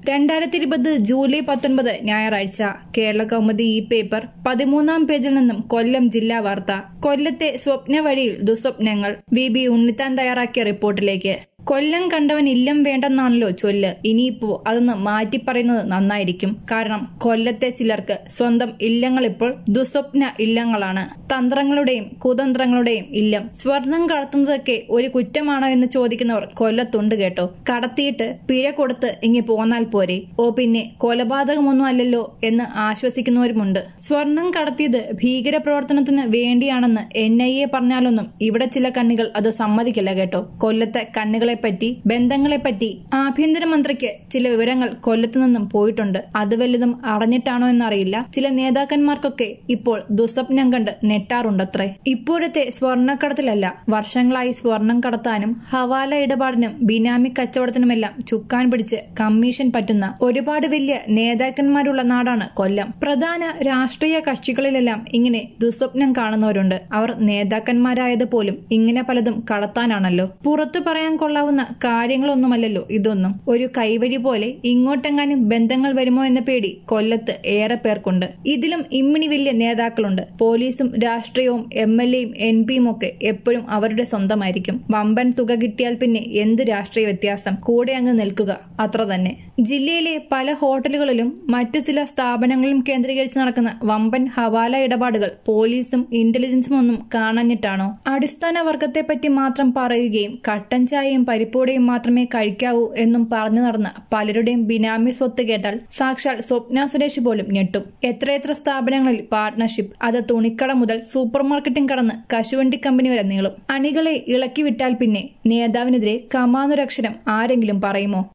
രണ്ടായിരത്തി ഇരുപത് ജൂലൈ പത്തൊൻപത് ഞായറാഴ്ച കേരള കൗമുദി ഈ പേപ്പർ പതിമൂന്നാം പേജിൽ നിന്നും കൊല്ലം ജില്ലാ വാർത്ത കൊല്ലത്തെ സ്വപ്ന വഴിയിൽ ദുസ്വപ്നങ്ങൾ വി ബി ഉണ്ണിത്താൻ തയ്യാറാക്കിയ റിപ്പോർട്ടിലേക്ക് കൊല്ലം കണ്ടവൻ ഇല്ലം വേണ്ടെന്നാണല്ലോ ചൊല്ല് ഇനിയിപ്പോ അതൊന്ന് മാറ്റി പറയുന്നത് നന്നായിരിക്കും കാരണം കൊല്ലത്തെ ചിലർക്ക് സ്വന്തം ഇല്ലങ്ങൾ ഇപ്പോൾ ദുസ്വപ്ന ഇല്ലങ്ങളാണ് തന്ത്രങ്ങളുടെയും കുതന്ത്രങ്ങളുടെയും ഇല്ലം സ്വർണം കടത്തുന്നതൊക്കെ ഒരു കുറ്റമാണോ എന്ന് ചോദിക്കുന്നവർ കൊല്ലത്തുണ്ട് കേട്ടോ കടത്തിയിട്ട് പിഴ കൊടുത്ത് ഇങ്ങി പോന്നാൽ പോരെ ഓ പിന്നെ കൊലപാതകമൊന്നും അല്ലല്ലോ എന്ന് ആശ്വസിക്കുന്നവരുമുണ്ട് സ്വർണം കടത്തിയത് ഭീകരപ്രവർത്തനത്തിന് വേണ്ടിയാണെന്ന് എൻ ഐ എ പറഞ്ഞാലൊന്നും ഇവിടെ ചില കണ്ണികൾ അത് സമ്മതിക്കില്ല കേട്ടോ കൊല്ലത്തെ കണ്ണുകളെ പറ്റി ബന്ധങ്ങളെപ്പറ്റി ആഭ്യന്തരമന്ത്രിക്ക് ചില വിവരങ്ങൾ കൊല്ലത്തു നിന്നും പോയിട്ടുണ്ട് അത് വല്ലതും അറിഞ്ഞിട്ടാണോ എന്നറിയില്ല ചില നേതാക്കന്മാർക്കൊക്കെ ഇപ്പോൾ ദുസ്വപ്നം കണ്ട് നെട്ടാറുണ്ടത്രേ ഇപ്പോഴത്തെ സ്വർണ്ണക്കടത്തിലല്ല വർഷങ്ങളായി സ്വർണം കടത്താനും ഹവാല ഇടപാടിനും ബിനാമി കച്ചവടത്തിനുമെല്ലാം ചുക്കാൻ പിടിച്ച് കമ്മീഷൻ പറ്റുന്ന ഒരുപാട് വലിയ നേതാക്കന്മാരുള്ള നാടാണ് കൊല്ലം പ്രധാന രാഷ്ട്രീയ കക്ഷികളിലെല്ലാം ഇങ്ങനെ ദുസ്വപ്നം കാണുന്നവരുണ്ട് അവർ നേതാക്കന്മാരായത് പോലും ഇങ്ങനെ പലതും കടത്താനാണല്ലോ പുറത്തു പറയാൻ കൊള്ളാവുന്ന കാര്യങ്ങളൊന്നുമല്ലല്ലോ ഇതൊന്നും ഒരു കൈവഴി പോലെ ഇങ്ങോട്ടെങ്ങാനും ബന്ധങ്ങൾ വരുമോ എന്ന പേടി കൊല്ലത്ത് ഏറെ പേർക്കുണ്ട് ഇതിലും ഇമ്മിണി വലിയ നേതാക്കളുണ്ട് പോലീസും രാഷ്ട്രീയവും എം എൽ എയും എം പിയും ഒക്കെ എപ്പോഴും അവരുടെ സ്വന്തമായിരിക്കും വമ്പൻ തുക കിട്ടിയാൽ പിന്നെ എന്ത് രാഷ്ട്രീയ വ്യത്യാസം കൂടെ അങ്ങ് നിൽക്കുക അത്ര തന്നെ ജില്ലയിലെ പല ഹോട്ടലുകളിലും മറ്റു ചില സ്ഥാപനങ്ങളിലും കേന്ദ്രീകരിച്ച് നടക്കുന്ന വമ്പൻ ഹവാല ഇടപാടുകൾ പോലീസും ഇന്റലിജൻസും ഒന്നും കാണഞ്ഞിട്ടാണോ അടിസ്ഥാന വർഗത്തെപ്പറ്റി മാത്രം പറയുകയും കട്ടൻ ചായയും പരിപ്പോടെയും മാത്രമേ കഴിക്കാവൂ എന്നും പറഞ്ഞു നടന്ന പലരുടെയും ബിനാമി സ്വത്ത് കേട്ടാൽ സാക്ഷാൽ സ്വപ്ന സുരേഷ് പോലും ഞെട്ടും എത്രയെത്ര സ്ഥാപനങ്ങളിൽ പാർട്ട്ണർഷിപ്പ് അത് തുണിക്കട മുതൽ സൂപ്പർ മാർക്കറ്റും കടന്ന് കശുവണ്ടി കമ്പനി വരെ നീളും അണികളെ ഇളക്കി വിട്ടാൽ പിന്നെ നേതാവിനെതിരെ കമാനുരക്ഷരം ആരെങ്കിലും പറയുമോ